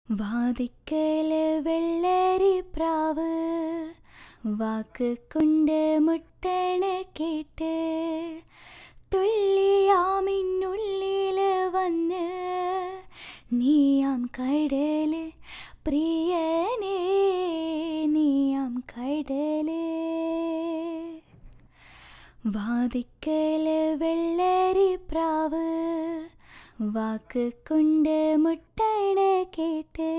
വാതിക്കല് വെള്ളരി പ്രാവ് വാക്ക് കൊണ്ട് മുട്ടണ കേട്ട് തുള്ളിയാമിന്നുള്ളില് വന്ന് നീയാം കടല് പ്രിയനേ നീയാം കടല് വാതിക്കല് വെള്ളരി പ്രാവ് വാക്ക് കൊണ്ട് മുട്ടണ കേട്ട്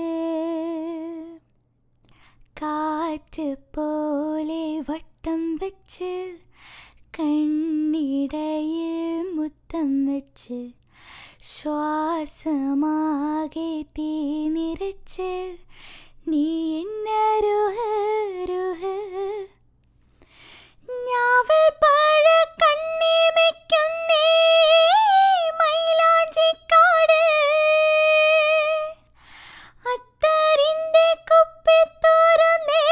കാറ്റ് പോലെ വട്ടം വെച്ച് കണ്ണിടയിൽ മുത്തം വെച്ച് ശ്വാസമാകെ തീ നിറച്ച് നീ എന്നരുഹ രുഹ ഞാവൽ പഴ കണ്ണിമയ്ക്കുന്നേ മൈലാഞ്ചിക്കാട് അത്തറിന്റെ കുപ്പി തുറന്നേ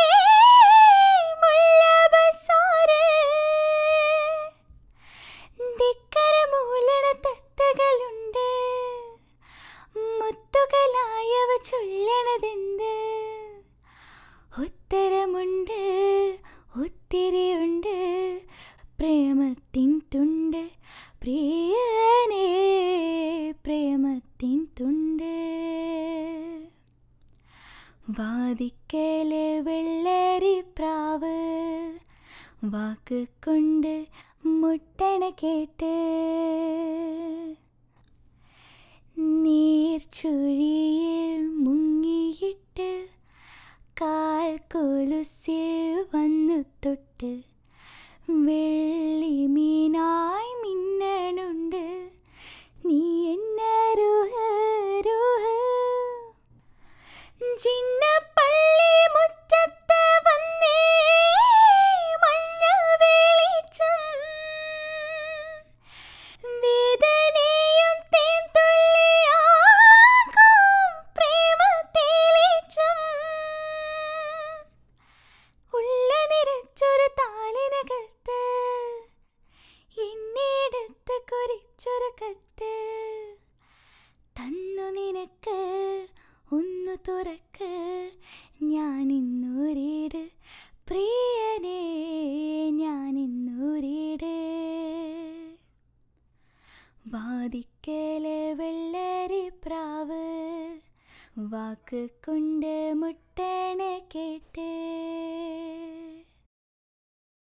മുല്ലബസാറ് ധിക്കര മൂലണ തത്തകളുണ്ട് മുത്തുകളായവ ചൊല്ലണതെന്ത് ഉത്തരമുണ്ട് ഒത്തിരിയുണ്ട് പ്രേമത്തിൻ തുണ്ട് പ്രിയനേ പ്രേമത്തിൻ തുണ്ട് വാതിക്കല് വെള്ളരി പ്രാവ് വാക്ക് കൊണ്ട് മുട്ടണ കേട്ട് നീർച്ചുഴിയിൽ മുങ്ങിയിട്ട് കാൽ കൊലുസിൽ വന്നു തൊട്ട് വെള്ളിമീനായി മിന്നണുണ്ട് നീ എന്നെ രുഹ രുഹ ജിന്നപ്പള്ളി മുറ്റത്ത് വന്നേ മഞ്ഞ വെളിച്ചം വേദനയും തേൻതുള്ളിയാകും പ്രേമത്തേലീച്ചം ഉള്ള നിറച്ചൊരു താലിനകത്ത് എന്നീടത്ത് കുറിച്ചൊരു കത്ത് തന്നു നിനക്ക് ഒന്നു തുറക്ക് ഞാൻ ഇന്നൂരീട് പ്രിയനേ ഞാൻ ഇന്നൂരീട് വാതിക്കല് വെള്ളരി പ്രാവ് വാക്ക് കൊണ്ട് മുട്ടണ